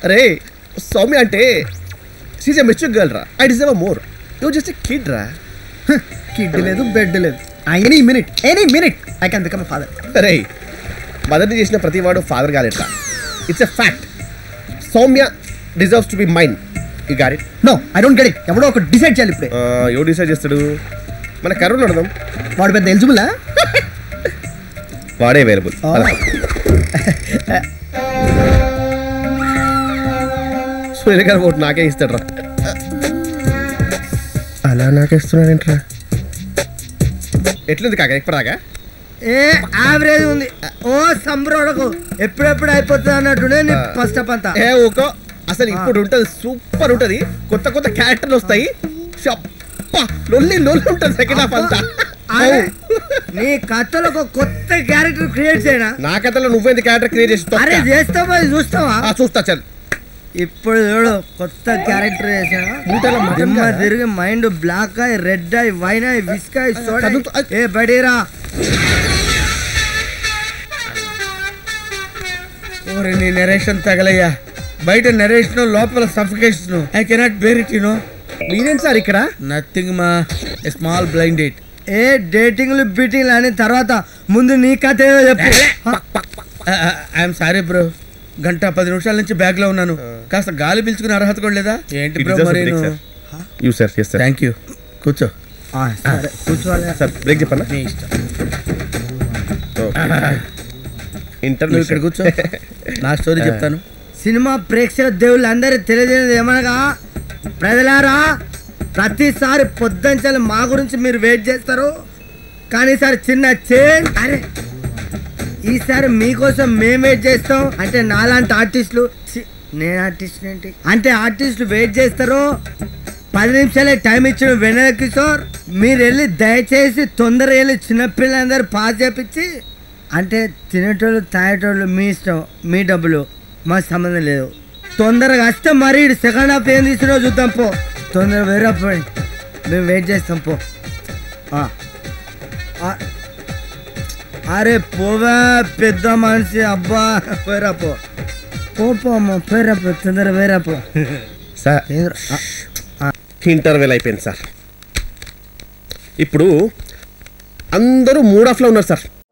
అరే సౌమ్య అంటే she's a mature girl రా I deserve more you just a kid రా కిడ్ లేదు బెడ్ లేదు any minute any minute I can become father అరే మదర్ని చేసిన ప్రతి వాడు ఫాదర్ కాలేట్రా it's a fact Soumya deserves to be mind you got it no I don't get it ఎవడో ఒక డిసైడ్ చేయాలి ఇప్పుడే ఎవరు డిసైడ్ చేస్తాడు మన కరుణ్ అడదాం వాడు పెద్ద ఎలిజిబులా వాడే అవైలబుల్ సూర్య గారు ఓటు నాకే ఇస్తాడు రా అలా నాకేస్తున్నాడేంట్రా ఎట్లుంది కాక ఇప్పటిదాకా ఏ యావరేజ్ ఉంది ఓ సంబరోడకు ఎప్పుడెప్పుడు అయిపోతుంది అన్నట్టునే నీ ఫస్ట్ అప్ అంతా ఏ ఊకో అసలు ఇప్పుడు ఉంటది సూపర్ ఉంటది కొత్త కొత్త క్యారెక్టర్లు వస్తాయి షప్ప, లొల్లి లొల్లి ఉంటది సెకండ్ హాఫ్ అంతా అరే, నీ కథలో ఒక కొత్త క్యారెక్టర్ క్రియేట్ చేయనా నా కథలో నువ్వెంత క్యారెక్టర్ క్రియేట్ చేసి అరే తొక్క. చేస్తావా చూస్తావా ఆ, చూస్తా చల్ ఇప్పుడు చూడు కొత్త క్యారెక్టర్ చేసావా మూటల మటన్ దిమ్మ కదా? తిరిగి మైండ్ బ్లాక్ అయి రెడ్ అయి వైన్ అయి విస్క్ అయి సోడా అయి. కదులుతూ- ఏ బడీరా ఓరే నీ నెరేషన్ తగలయ్యా బయట నెరేషన్ లోపల suffocation I cannot bear it you know మీరేం సార్ ఇక్కడ నథింగ్ మా స్మాల్ బ్లైండ్ డేట్ ఏ డేటింగ్లు బీటింగ్లు అని తర్వాత ముందు నీ కథ ఏదో చెప్పు ఐఎమ్ సారీ బ్రో గంట పది నిమిషాల నుంచి బ్యాగ్ లో ఉన్నాను కాస్త గాలి పీల్చుకునే అర్హత కూడా లేదా ఏంటి It బ్రో deserves a మరి break, sir. You sir yes sir thank you కూర్చో సరే కూర్చోవాలి సార్ బ్రేక్ చెప్పన్నా నీ ఇష్టం ఇంటర్వ్యూ నువ్వు ఇక్కడ కూర్చో నా స్టోరీ చెప్తాను సినిమా ప్రేక్షక దేవుళ్ళు అందరూ తెలియజేయదు ఏమనగా ప్రజలారా ప్రతిసారి పొద్దుంచాలి మా గురించి మీరు వెయిట్ చేస్తారు కానీ ఈసారి చిన్న చేంజ్ అరే ఈసారి మీకోసం మేము వెయిట్ చేస్తాం అంటే నాలాంటి ఆర్టిస్టులు ఛీ, నేను ఆర్టిస్ట్ ఏంటి అంటే ఆర్టిస్టులు వెయిట్ చేస్తారు పది నిమిషాలే టైం ఇచ్చిన వెనల కిషోర్ మీరు వెళ్ళి దయచేసి తొందరగా వెళ్ళి చిన్నపిల్లలందరూ పాస్ చేపించి అంటే తినేటోళ్ళు తాగేటోళ్ళు మీ ఇష్టం మీ డబ్బులు మాకు సంబంధం లేదు తొందరగా వస్తే మరి సెకండ్ హాఫ్ ఏం తీసుకున్నావు చూద్దాం పో తొందరగా వేరే పోయి మేము వెయిట్ చేస్తాం పో ఆ. ఆ. అరే పోవా పెద్ద మనిషి అబ్బా పోయిరా పో పో పో అమ్మ పోయిరా పో తొందరగా వేరా పో సార్ ఏదో- ఆ, ఇంటర్వెల్ అయిపోయింది సార్ ఇప్పుడు అందరూ మూడ్ ఆఫ్లో ఉన్నారు సార్